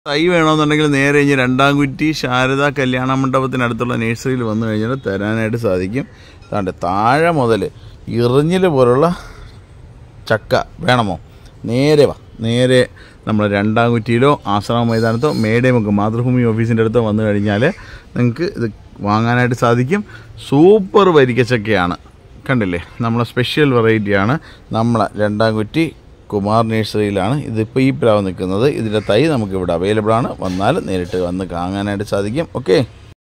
തൈ വേണമെന്നുണ്ടെങ്കിൽ നേരെ ഇനി രണ്ടാം കുറ്റി ശാരദ കല്യാണ മണ്ഡപത്തിനടുത്തുള്ള നഴ്സറിയിൽ വന്നു കഴിഞ്ഞാൽ തരാനായിട്ട് സാധിക്കും അതാണ്ട് താഴെ മുതൽ ഇറിഞ്ഞിൽ പോലുള്ള ചക്ക വേണമോ നേരെ വാ നേരെ നമ്മൾ രണ്ടാം കുറ്റിയിലോ ആശ്രമ മൈതാനത്തോ മേടേമുക്ക് മാതൃഭൂമി ഓഫീസിൻ്റെ അടുത്തോ വന്നു കഴിഞ്ഞാൽ നിങ്ങൾക്ക് ഇത് വാങ്ങാനായിട്ട് സാധിക്കും സൂപ്പർ വരിക്കച്ചക്കയാണ് കണ്ടില്ലേ നമ്മളെ സ്പെഷ്യൽ വെറൈറ്റിയാണ് നമ്മളെ രണ്ടാം കുറ്റി കുമാർ നഴ്സറിയിലാണ് ഇതിപ്പോൾ ഈ പ്ലാവ് നിൽക്കുന്നത് ഇതിൻ്റെ തൈ നമുക്കിവിടെ അവൈലബിൾ ആണ് വന്നാൽ നേരിട്ട് വന്ന് കാണാനായിട്ട് സാധിക്കും ഓക്കെ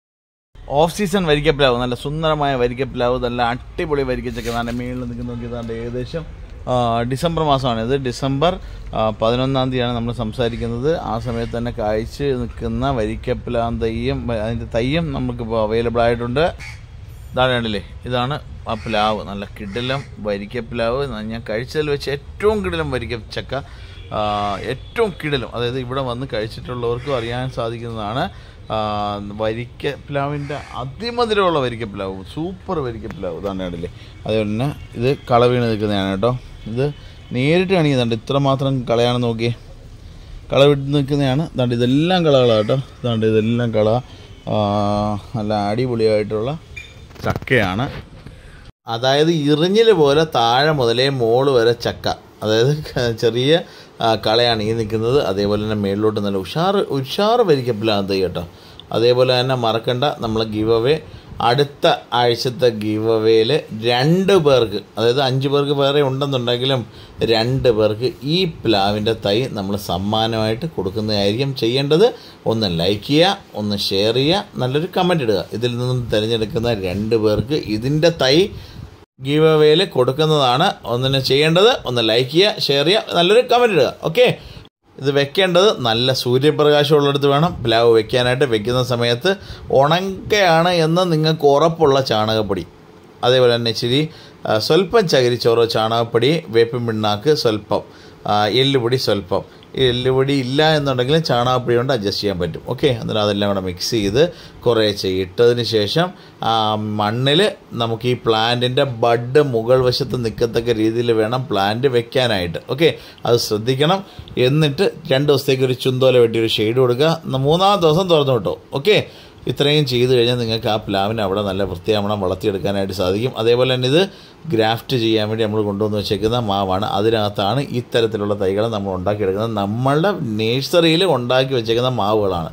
ഓഫ് സീസൺ വരിക്കപ്ലാവ് നല്ല സുന്ദരമായ വരിക്കപ്ലാവ് നല്ല അടിപൊളി വരിക്കച്ചക്ക നല്ല മേളിൽ നിൽക്കുന്ന നോക്കിയതാണ്ട് ഏകദേശം ആ, ഡിസംബർ മാസമാണ് ഇത് ഡിസംബർ ആ, പതിനൊന്നാം തീയതിയാണ് നമ്മൾ സംസാരിക്കുന്നത് ആ സമയത്ത് തന്നെ കായ്ച്ച് നിൽക്കുന്ന വരിക്കപ്ലാവ് തയ്യം അതിൻ്റെ തയ്യം നമുക്കിപ്പോൾ അവൈലബിൾ ആയിട്ടുണ്ട് ഇതാണ് കണ്ടില്ലേ ഇതാണ് ആ പ്ലാവ് നല്ല കിടിലം വരിക്കപ്ലാവ് ഞാൻ കഴിച്ചതിൽ വെച്ച് ഏറ്റവും കിടിലം വരിക്ക ചക്ക ആ, ഏറ്റവും കിടിലം അതായത് ഇവിടെ വന്ന് കഴിച്ചിട്ടുള്ളവർക്കും അറിയാൻ സാധിക്കുന്നതാണ് ആ, വരിക്ക പ്ലാവിൻ്റെ അതിമധുരമുള്ള വരിക്ക പ്ലാവ് സൂപ്പർ വരിക്ക പ്ലാവ് ഇതാണ് കണ്ടില്ലേ അതുപോലെ തന്നെ ഇത് കള വീണ് നിൽക്കുന്നതാണ് കേട്ടോ ഇത് നേരിട്ട് കാണിക്കുന്നുണ്ട് ഇത്രമാത്രം കളയാണെന്ന് നോക്കിയേ കള വിട്ട് നിൽക്കുന്നതാണ് ഇതാണ്ട് ഇതെല്ലാം കളകളാണ് കേട്ടോ ഇതാണ്ട് ഇതെല്ലാം കള ആ, നല്ല അടിപൊളിയായിട്ടുള്ള ചക്കയാണ് അതായത് ഇറിഞ്ഞിൽ പോലെ താഴെ മുതലേ മോള് വരെ ചക്ക അതായത് ക- ചെറിയ ആ, കളയാണ് ഈ നിൽക്കുന്നത് അതേപോലെ തന്നെ മേളിലോട്ട് നല്ല ഉഷാറ് ഉഷാറ് വരിക്കപ്പിലാണ് തൈ കേട്ടോ അതേപോലെ തന്നെ മറക്കണ്ട നമ്മൾ ഗീവ് അവേ അടുത്ത ആഴ്ചത്തെ ഗീവ് അവേയിൽ രണ്ട് പേർക്ക് അതായത് അഞ്ച് പേർക്ക് വേറെ ഉണ്ടെന്നുണ്ടെങ്കിലും രണ്ട് പേർക്ക് ഈ പ്ലാവിൻ്റെ തൈ നമ്മൾ സമ്മാനമായിട്ട് കൊടുക്കുന്നതായിരിക്കും ചെയ്യേണ്ടത് ഒന്ന് ലൈക്ക് ചെയ്യുക ഒന്ന് ഷെയർ ചെയ്യുക നല്ലൊരു കമൻ്റ് ഇടുക ഇതിൽ നിന്നും തിരഞ്ഞെടുക്കുന്ന രണ്ട് പേർക്ക് ഇതിൻ്റെ തൈ ഗീവ് അവേയിൽ കൊടുക്കുന്നതാണ് ഒന്നിനെ ചെയ്യേണ്ടത് ഒന്ന് ലൈക്ക് ചെയ്യുക ഷെയർ ചെയ്യുക നല്ലൊരു കമൻറ്റ് ഇടുക ഓക്കെ ഇത് വെക്കേണ്ടത് നല്ല സൂര്യപ്രകാശം ഉള്ളിടത്ത് വേണം പ്ലാവ് വെക്കാനായിട്ട് വെക്കുന്ന സമയത്ത് ഉണക്കയാണ് എന്ന് നിങ്ങൾക്ക് ഉറപ്പുള്ള ചാണകപ്പൊടി അതേപോലെ തന്നെ ഇച്ചിരി ആ, സ്വല്പം ചകിരിച്ചോറ് ചാണകപ്പൊടി വേപ്പിൻ പിണ്ണാക്ക് സ്വല്പം ആ, എല്ലുപൊടി സ്വല്പം ഈ എല്ലുപൊടി ഇല്ല എന്നുണ്ടെങ്കിൽ ചാണകപ്പൊടി കൊണ്ട് അഡ്ജസ്റ്റ് ചെയ്യാൻ പറ്റും ഓക്കെ എന്നിട്ട് അതെല്ലാം കൂടെ മിക്സ് ചെയ്ത് കുറേശ്ശെ ഇട്ടതിന് ശേഷം ആ മണ്ണിൽ നമുക്ക് ഈ പ്ലാന്റിൻ്റെ ബഡ് മുകൾ വശത്ത് നിൽക്കത്തക്ക രീതിയിൽ വേണം പ്ലാന്റ് വെക്കാനായിട്ട് ഓക്കെ അത് ശ്രദ്ധിക്കണം എന്നിട്ട് രണ്ട് ദിവസത്തേക്ക് ഒരു ചുന്തോല വെട്ടി ഒരു ഷെയ്ഡ് കൊടുക്കുക മൂന്നാമത്തെ ദിവസം തുറന്നു വിട്ടോ ഓക്കെ ഇത്രയും ചെയ്ത് കഴിഞ്ഞാൽ നിങ്ങൾക്ക് ആ പ്ലാവിനെ അവിടെ നല്ല വൃത്തിയാവണം വളർത്തിയെടുക്കാനായിട്ട് സാധിക്കും അതേപോലെ തന്നെ ഇത് ഗ്രാഫ്റ്റ് ചെയ്യാൻ വേണ്ടി നമ്മൾ കൊണ്ടുവന്ന് വെച്ചേക്കുന്ന മാവാണ് അതിനകത്താണ് ഇത്തരത്തിലുള്ള തൈകൾ നമ്മൾ ഉണ്ടാക്കിയെടുക്കുന്നത് നമ്മളുടെ നേഴ്സറിയിൽ ഉണ്ടാക്കി വെച്ചേക്കുന്ന മാവുകളാണ്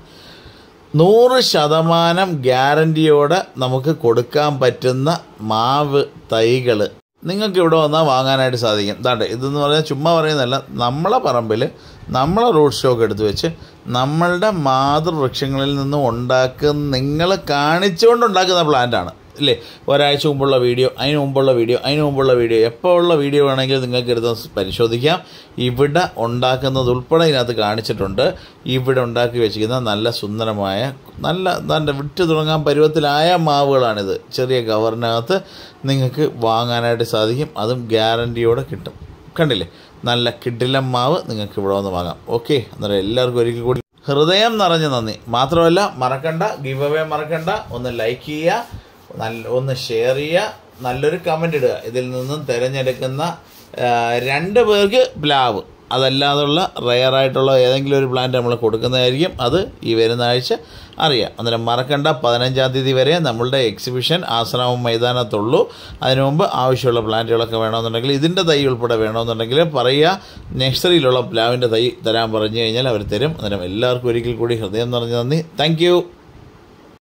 നൂറ് ശതമാനം ഗ്യാരൻറ്റിയോടെ നമുക്ക് കൊടുക്കാൻ പറ്റുന്ന മാവ് തൈകൾ നിങ്ങൾക്ക് ഇവിടെ വന്നാൽ വാങ്ങാനായിട്ട് സാധിക്കും ദാണ്ട് ഇതെന്ന് പറഞ്ഞാൽ ചുമ്മാ പറയുന്നതല്ല നമ്മളെ പറമ്പിൽ നമ്മളെ റൂട്ട് സ്റ്റോക്ക് എടുത്ത് വെച്ച് നമ്മളുടെ മാതൃവൃക്ഷങ്ങളിൽ നിന്ന് ഉണ്ടാക്കുന്ന നിങ്ങൾ കാണിച്ചുകൊണ്ട് ഉണ്ടാക്കുന്ന പ്ലാന്റാണ് ഇല്ലേ ഒരാഴ്ച മുമ്പുള്ള വീഡിയോ അതിന് മുമ്പുള്ള വീഡിയോ അതിന് മുമ്പുള്ള വീഡിയോ എപ്പോൾ ഉള്ള വീഡിയോ വേണമെങ്കിൽ നിങ്ങൾക്ക് എടുത്ത് പരിശോധിക്കാം ഇവിടെ ഉണ്ടാക്കുന്നത് ഉൾപ്പെടെ ഇതിനകത്ത് കാണിച്ചിട്ടുണ്ട് ഇവിടെ ഉണ്ടാക്കി വെച്ചിരിക്കുന്ന നല്ല സുന്ദരമായ നല്ല നല്ല വിറ്റ് തുടങ്ങാൻ പരുവത്തിലായ മാവുകളാണിത് ചെറിയ കവറിനകത്ത് നിങ്ങൾക്ക് വാങ്ങാനായിട്ട് സാധിക്കും അതും ഗ്യാരൻറ്റിയോടെ കിട്ടും കണ്ടില്ലേ നല്ല കിഡിലം മാവ് നിങ്ങൾക്ക് ഇവിടെ വന്ന് വാങ്ങാം ഓക്കെ അന്നേരം എല്ലാവർക്കും ഒരിക്കൽ കൂടി ഹൃദയം നിറഞ്ഞ നന്ദി മാത്രമല്ല മറക്കണ്ട ഗിവ് അവേ മറക്കണ്ട ഒന്ന് ലൈക്ക് ചെയ്യുക നല്ല ഒന്ന് ഷെയർ ചെയ്യുക നല്ലൊരു കമൻ്റ് ഇടുക ഇതിൽ നിന്നും തിരഞ്ഞെടുക്കുന്ന ആ, രണ്ട് പേർക്ക് പ്ലാവ് അതല്ലാതുള്ള റെയർ ആയിട്ടുള്ള ഏതെങ്കിലും ഒരു പ്ലാന്റ് നമ്മൾ കൊടുക്കുന്നതായിരിക്കും അത് ഈ വരുന്ന ആഴ്ച അറിയാം അന്നേരം മറക്കണ്ട പതിനഞ്ചാം തീയതി വരെ നമ്മളുടെ എക്സിബിഷൻ ആശ്രമം മൈതാനത്തുള്ളൂ അതിനു മുമ്പ് ആവശ്യമുള്ള പ്ലാന്റുകളൊക്കെ വേണമെന്നുണ്ടെങ്കിൽ ഇതിൻ്റെ തൈ ഉൾപ്പെടെ വേണമെന്നുണ്ടെങ്കിൽ പറയുക നഴ്സറിയിലുള്ള പ്ലാവിൻ്റെ തൈ തരാൻ പറഞ്ഞു കഴിഞ്ഞാൽ അവർ തരും അന്നേരം എല്ലാവർക്കും ഒരിക്കൽ കൂടി ഹൃദയം നിറഞ്ഞ നന്ദി താങ്ക്